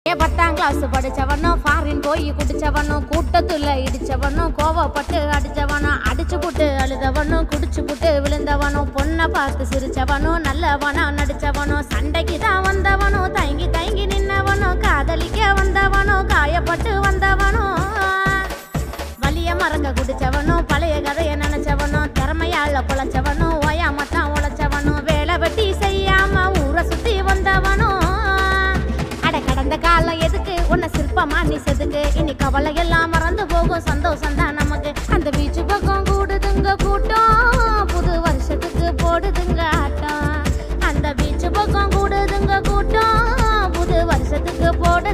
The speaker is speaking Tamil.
ஏ பத்தாம் கிளாஸ் படிச்சவனும் ஃபாரின் போய் குடிச்சவனும் கூட்டத்துல இடிச்சவனும் கோவப்பட்டு அடிச்சவனும் அடிச்சு புட்டு அழுதவனும் குடிச்சு புட்டு விழுந்தவனும் பொண்ணை பார்த்து சிரிச்சவனும் நல்லவனா நடிச்சவனும் சண்டைக்கு தான் வந்தவனும் தயங்கி தயங்கி நின்னவனும் காதலிக்க வந்தவனும் காயப்பட்டு வந்தவனும் வலிய மறங்க குடிச்சவனும் பழைய கதைய நினைச்சவனும் திறமையால பொழைச்சவனும் ஓயாமத்தான் உழைச்சவனும் வேலை வெட்டி செய்யாம ஊரை சுத்தி வந்தவனும் அட கடந்த காலம் எதுக்கு உன்னை சிற்பமா நீ செதுக்கு இனி கவலை எல்லாம் மறந்து போகும் சந்தோஷம் தான் நமக்கு அந்த பீச்சு பக்கம் கூடுதுங்க கூட்டம் புது வருஷத்துக்கு போடுதுங்க ஆட்டம் அந்த பீச்சு பக்கம் கூடுதுங்க கூட்டம் புது வருஷத்துக்கு போடு